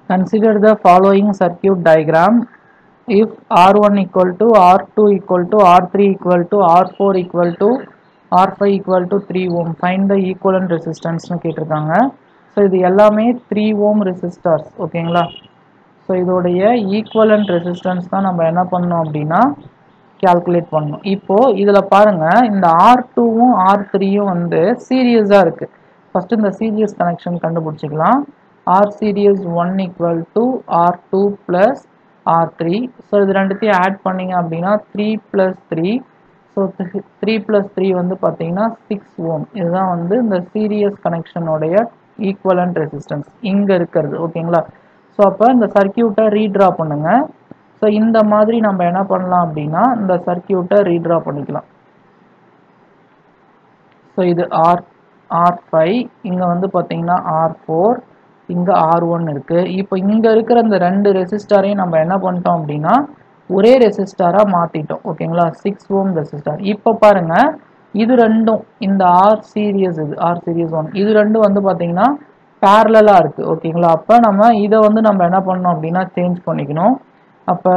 Consider the following circuit diagram. If R1 equal to R2 equal to R3 equal to R4 equal to R5 equal to 3 ohm. Find the equivalent resistance னு கேட்டிருக்காங்க so இது எல்லாமே three ohm resistors ஓகேங்களா so இதோடைய equivalent resistance தான் நம்ம என்ன பண்ணோம் அப்படின்னா கால்குலேட் பண்ணணும் இப்போ இதில் பாருங்க இந்த ஆர் டூவும் ஆர் த்ரீயும் வந்து சீரியஸாக இருக்கு ஃபர்ஸ்ட் இந்த சீரியஸ் கனெக்ஷன் கண்டுபிடிச்சிக்கலாம் R series one equal to R two plus R three so இது ரெண்டுத்தையும் ஆட் பண்ணீங்க அப்படின்னா three plus three so three plus three வந்து பார்த்தீங்கன்னா சிக்ஸ் ஓம் இதுதான் வந்து இந்த சீரியஸ் கனெக்ஷனுடைய ஈக்குவலண்ட் ரெசிஸ்டன்ஸ் இங்கே இருக்கிறது ஓகேங்களா ஸோ அப்போ இந்த சர்க்கியூட்டை ரீட்ரா பண்ணுங்க ஸோ இந்த மாதிரி நம்ம என்ன பண்ணலாம் அப்படின்னா இந்த சர்க்கியூட்டை ரீட்ரா பண்ணிக்கலாம் ஸோ இது ஆர் ஆர் ஃபைவ் இங்கே வந்து பார்த்தீங்கன்னா ஆர் ஃபோர் இங்கே ஆர் ஒன் இருக்குது இப்போ இங்கே இருக்கிற இந்த ரெண்டு ரெசிஸ்டாரையும் நம்ம என்ன பண்ணிட்டோம் அப்படின்னா ஒரே ரெசிஸ்டாராக மாற்றிட்டோம் ஓகேங்களா சிக்ஸ் ஓம் ரெசிஸ்டார் இப்போ பாருங்க இது ரெண்டும் இந்த ஆர் சீரியஸ் இது ஆர் சீரியஸ் ஒன் இது ரெண்டும் வந்து பார்த்தீங்கன்னா பேரலாக இருக்குது ஓகேங்களா அப்போ நம்ம இதை வந்து நம்ம என்ன பண்ணோம் அப்படின்னா சேஞ்ச் பண்ணிக்கணும் அப்போ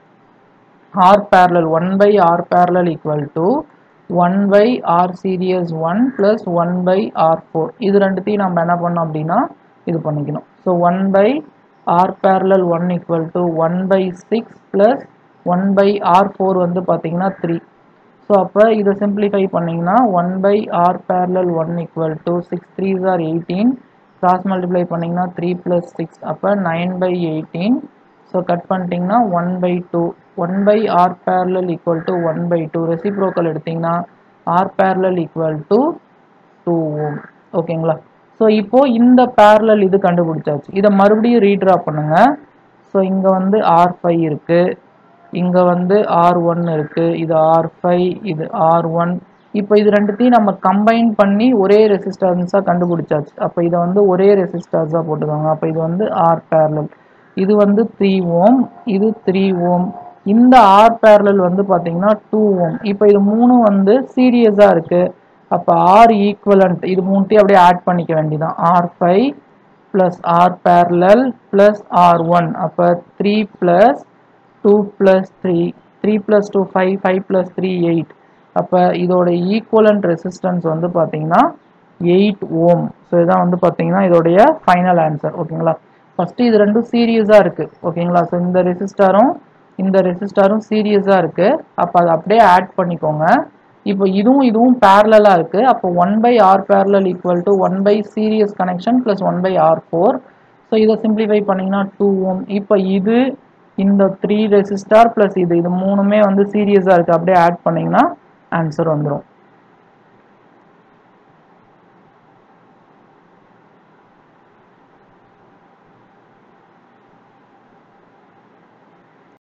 R parallel one by R parallel equal to one by R series one plus one by R four இது ரெண்டுத்தையும் நம்ம என்ன பண்ணோம் அப்படின்னா இது பண்ணிக்கணும் so one by R parallel one equal to one by six plus one by R four வந்து பார்த்தீங்கன்னா த்ரீ ஸோ அப்போ இதை சிம்பிளிஃபை பண்ணிங்கன்னா one by R parallel one equal to six threes R eighteen cross multiply பண்ணிங்கன்னா three plus six அப்போ nine by eighteen so cut பண்ணிட்டீங்கன்னா one by two one by R parallel equal to one by two reciprocal எடுத்திங்கன்னா R parallel equal to two ohm ஓகேங்களா so இப்போ இந்த parallel இது கண்டுபிடிச்சாச்சு இதை மறுபடியும் ரீட்ரா பண்ணுங்க ஸோ இங்கே வந்து ஆர் ஃபைவ் இருக்கு இங்கே வந்து ஆர் ஒன் இருக்கு இது ஆர் ஃபைவ் இது ஆர் ஒன் இப்போ இது ரெண்டுத்தையும் நம்ம கம்பைன் பண்ணி ஒரே ரெசிஸ்டன்ஸாக கண்டுபிடிச்சாச்சு அப்போ இதை வந்து ஒரே ரெசிஸ்டன்ஸாக போட்டுக்கோங்க அப்போ இது வந்து ஆர் பேரலல் இது வந்து த்ரீ ஓம் இது த்ரீ ஓம் இந்த ஆர் பேரலல் வந்து பார்த்தீங்கன்னா டூ ஓம் இப்போ இது மூணும் வந்து சீரியஸாக இருக்கு அப்போ ஆர் ஈக்குவலண்ட் இது மூணுத்தையும் அப்படியே ஆட் பண்ணிக்க வேண்டியதான் R five plus R parallel plus R one அப்போ three plus two plus three three plus two five five plus three eight அப்போ இதோட ஈக்குவலண்ட் ரெசிஸ்டன்ஸ் வந்து பார்த்தீங்கன்னா எயிட் ஓம் ஸோ இதான் வந்து பார்த்தீங்கன்னா இதோடைய ஃபைனல் ஆன்சர் ஓகேங்களா ஃபஸ்ட்டு இது ரெண்டும் சீரியஸாக இருக்குது ஓகேங்களா ஸோ இந்த ரெசிஸ்டாரும் இந்த ரெசிஸ்டாரும் சீரியஸாக இருக்குது அப்போ அதை அப்படியே ஆட் பண்ணிக்கோங்க இப்போ இதுவும் இதுவும் பேரலாக இருக்குது அப்போ one by R parallel equal to one by series connection plus one by R four so இதை சிம்பிளிஃபை பண்ணிங்கன்னா டூ ஓம் இப்போ இது இந்த த்ரீ ரெசிஸ்டார் ப்ளஸ் இது இது மூணுமே வந்து சீரியஸாக இருக்குது அப்படியே ஆட் பண்ணிங்கன்னா ஆன்சர் வந்துடும்